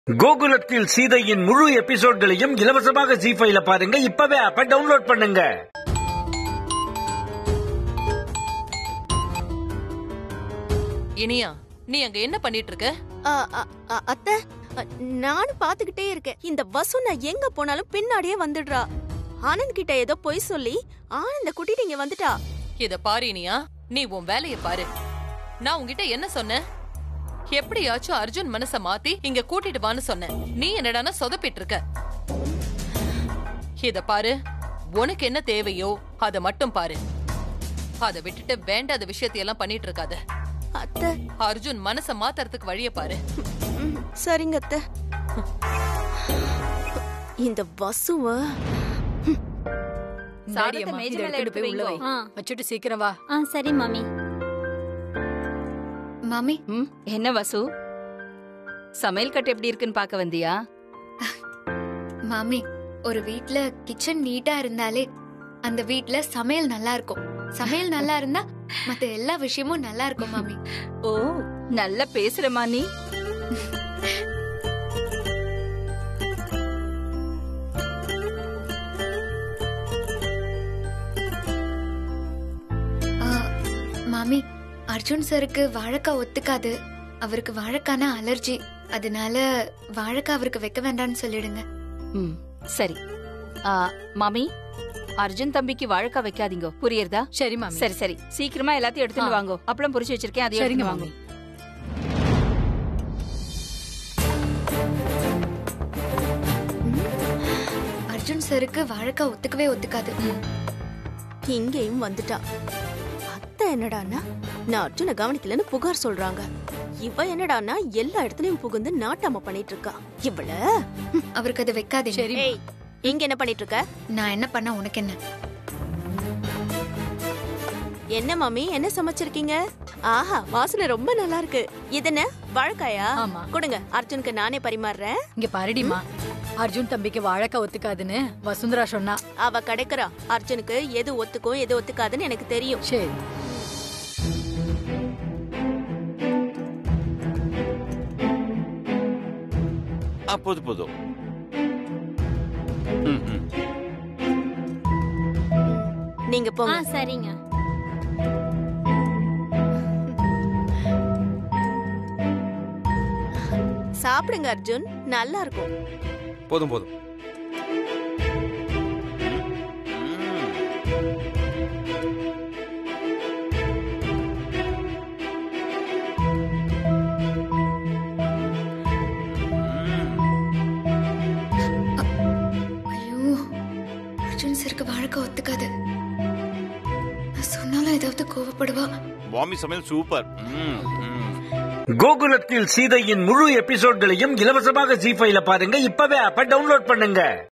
கோகுலத்தில் சீதையின் முழு எபிசோட்களையும் இலவசமாக ஜி ஃபைல பாருங்க இப்பவே ஆப்ப டவுன்லோட் பண்ணுங்க இனியா நீ அங்க என்ன பண்ணிட்டு இருக்க அ, அ, அ, அத்தை அ, நானும் பாத்துக்கிட்டே இருக்கேன் இந்த வசு நான் எங்க போனாலும் பின்னாடியே வந்துடுறா ஆனந்த் கிட்ட ஏதோ பொய் சொல்லி ஆனந்த கூட்டிட்டு இங்க வந்துட்டா இத பாரு இனியா நீ உன் வேலைய பாரு நான் உன்கிட்ட என்ன சொன்னேன் எப்படியாச்சும் அர்ஜுன் மனச மாத்தி இங்க கூட்டிட்டு வான்னு சொன்னேன் நீ என்னடானா சொதப்பிட்டு இருக்க இத பாரு உனக்கு என்ன தேவையோ அத மட்டும் பாரு அத விட்டுட்டு வேண்டாத விஷயத்தையெல்லாம் பண்ணிட்டு இருக்காத அத்தை அர்ஜுன் மனச மாத்துறதுக்கு வழிய பாரு ம், சரிங்க அத்தை இந்த வசுவ சாதத்தை மேஜை மேல எடுத்து உள்ள வை ஆ வச்சுட்டு சீக்கிரம் வா ஆ சரி மாமி மாமி ம் என்ன வசு சமையல் கட்டு எப்படி இருக்குன்னு பார்க்க வந்தியா மாமி ஒரு வீட்ல கிச்சன் நீட்டா இருந்தாலே அந்த வீட்ல சமையல் நல்லா இருக்கும் சமையல் நல்லா இருந்தா மத்த எல்லா விஷயமும் நல்லா இருக்கும் மாமி ஓ நல்லா பேசுறமா நீ ஆ, மாமி அர்ஜுன் சருக்கு வாழைக்காய் ஒத்துக்காது அவருக்கு வாழைக்கான அலர்ஜி அதனால வாழைக்காய் அவருக்கு வைக்க வேண்டாம்னு சொல்லிடுங்க ம் சரி ஆ, மாமி அர்ஜுன் தம்பிக்கு வாழைக்காய் வைக்காதீங்க புரியுறதா சரி மாமி சரி சரி சீக்கிரமா எல்லாத்தையும் எடுத்துட்டு ஆ. வாங்கோ அப்பளம் பொரிச்சு வச்சிருக்கேன் அதையும் சரிங்க எடுத்துட்டு மாமி வாங்க அர்ஜுன் சருக்கு வாழைக்காய் ஒத்துக்கவே ஒத்துக்காது இங்கேயும் வந்துட்டா அத்தை என்னடான்னா நான் அர்ஜுன கவனிக்கலன்னு புகார் சொல்றாங்க இவ என்னடான்னா எல்லா இடத்துலயும் புகுந்து நாட்டாம பண்ணிட்டு இருக்கா இவள அவருக்கு அது வைக்காதீங்க சரி ஏய் இங்க என்ன பண்ணிட்டு இருக்க நான் என்ன பண்ண உனக்கு என்ன என்ன மாமி என்ன சமைச்சிருக்கீங்க ஆஹா வாசனை ரொம்ப நல்லா இருக்கு இது என்ன வாழைக்காயா ஆமா. கொடுங்க அர்ஜுனுக்கு நானே பரிமாறுறேன் இங்க பாருடிமா அர்ஜுன் தம்பிக்கு வாழைக்காய் ஒத்துக்காதுன்னு வசுந்தரா சொன்னா அவ கிடைக்கிறா அர்ஜுனுக்கு எது ஒத்துக்கும் எது ஒத்துக்காதுன்னு எனக்கு தெரியும் சரி ஆ போதும் போதும் ம், ம். நீங்க ஆ போங்க சரிங்க சாப்பிடுங்க அர்ஜுன் நல்லா இருக்கும் போதும் போதும் ம். ஐயோ அர்ஜுன் சருக்கு வாழைக்காய் ஒத்துக்காது நான் சொன்னாலும் ஏதாவது கோவப்படுவா மாமி சமையல் சூப்பர் ம், ம். கோகுலத்தில் சீதையின் முழு எபிசோட்களையும் இலவசமாக ஜி ஃபைல பாருங்க இப்பவே ஆப்ப டவுன்லோட் பண்ணுங்க